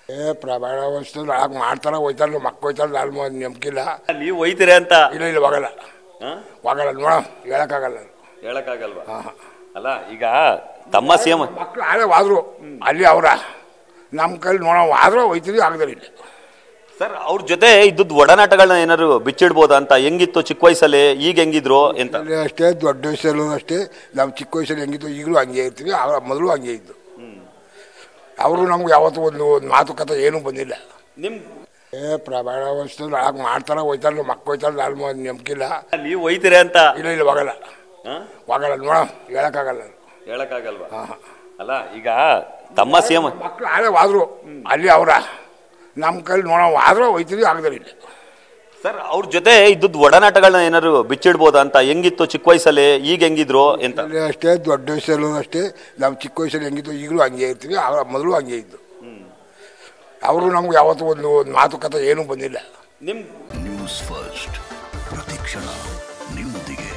ಏ ಪ್ರಬಲ ವಸ್ತು ಹಾಗೆ ಮಾಡ್ತಾರ ಹೋಯ್ತಾರ ಮಕ್ಕ ಹೋಯ್ತಾರ ನಾನು ನಂಬಿಕಿಲ್ಲ ನೀವು ಒಯ್ತೀರಿ ಅಂತ ಇಲ್ಲ ಇಲ್ಲ ಹೋಗಲ್ಲ ಹೋಗಲ್ಲ ನೋಡ ಹೇಳಕ್ಕಾಗಲ್ಲ ಹೇಳಕ್ಕಾಗಲ್ವಾ ಅಲ್ಲ ಈಗ ತಮ್ಮ ಸಿಎಂ ಮಕ್ಳು ಆಡೇ ಹೋದ್ರು ಅಲ್ಲಿ ಅವರ ನಮ್ಮ ಕೈಲಿ ನೋಡೋ ಆದ್ರೂ ಹೋಯ್ತೀವಿ ಆಗದ್ರೆ ಇಲ್ಲ ಸರ್ ಅವ್ರ ಜೊತೆ ಇದ್ದದ್ ಒಡನಾಟಗಳನ್ನ ಏನಾದ್ರು ಬಿಚ್ಚಿಡ್ಬೋದಾ ಅಂತ ಹೆಂಗಿತ್ತು ಚಿಕ್ಕ ವಯಸ್ಸಲ್ಲಿ ಈಗ ಹೆಂಗಿದ್ರು ಅಂತ ಅಲ್ಲಿ ಅಷ್ಟೇ ದೊಡ್ಡ ವಯಸ್ಸಲ್ಲೂ ಅಷ್ಟೇ ನಾವು ಚಿಕ್ಕ ವಯಸ್ಸಲ್ಲಿ ಹೆಂಗಿತ್ತು ಈಗಲೂ ಹಂಗೆ ಇರ್ತೀವಿ ಆಗ ಮೊದಲು ಹಂಗೆ ಇದ್ದು ಅವರು ನಮ್ಗೆ ಯಾವತ್ತೂ ಒಂದು ಒಂದು ಮಾತುಕತೆ ಏನೂ ಬಂದಿಲ್ಲ ನಿಮ್ ಏ ಪ್ರಬಲ ವಸ್ತು ಹಾಗೆ ಮಾಡ್ತಾರ ಹೋಯ್ತಾರ ಮಕ್ಕ ಹೋಯ್ತಾರ ನಾನು ನಂಬಿಕಿಲ್ಲ ನೀವು ಒಯ್ತೀರಿ ಅಂತ ಇಲ್ಲ ಇಲ್ಲ ಹೋಗಲ್ಲ ಹೋಗಲ್ಲ ನೋಡ ಹೇಳಕ್ಕಾಗಲ್ಲ ಹೇಳಕ್ಕಾಗಲ್ವಾ ಅಲ್ಲ ಈಗ ತಮ್ಮ ಸಿಎಂ ಮಕ್ಳು ಆಡೇ ಹೋದ್ರು ಅಲ್ಲಿ ಅವರ ನಮ್ಮ ಕೈಲಿ ನೋಡೋ ಆದ್ರೂ ಹೋಯ್ತೀವಿ ಆಗದ್ರೆ ಇಲ್ಲ ಸರ್ ಅವ್ರ ಜೊತೆ ಇದ್ದದ್ ಒಡನಾಟಗಳನ್ನ ಏನಾದ್ರು ಬಿಚ್ಚಿಡ್ಬೋದಾ ಅಂತ ಹೆಂಗಿತ್ತು ಚಿಕ್ಕ ವಯಸ್ಸಲ್ಲಿ ಈಗ ಹೆಂಗಿದ್ರು ಅಂತ ಅಲ್ಲಿ ಅಷ್ಟೇ ದೊಡ್ಡ ವಯಸ್ಸಲ್ಲೂ ಅಷ್ಟೇ ನಾವು ಚಿಕ್ಕ ವಯಸ್ಸಲ್ಲಿ ಹೆಂಗಿತ್ತು ಈಗಲೂ ಹಂಗೆ ಇರ್ತೀವಿ ಆಗ ಮೊದಲು ಹಂಗೆ ಇದ್ದು ಅವರು ನಮ್ಗೆ ಯಾವತ್ತೂ ಒಂದು ಒಂದು ಮಾತುಕತೆ ಏನೂ ಬಂದಿಲ್ಲ ನಿಮ್ ನ್ಯೂಸ್ ಫಸ್ಟ್ ಪ್ರತಿಕ್ಷಣ ನಿಮ್ಮೊಂದಿಗೆ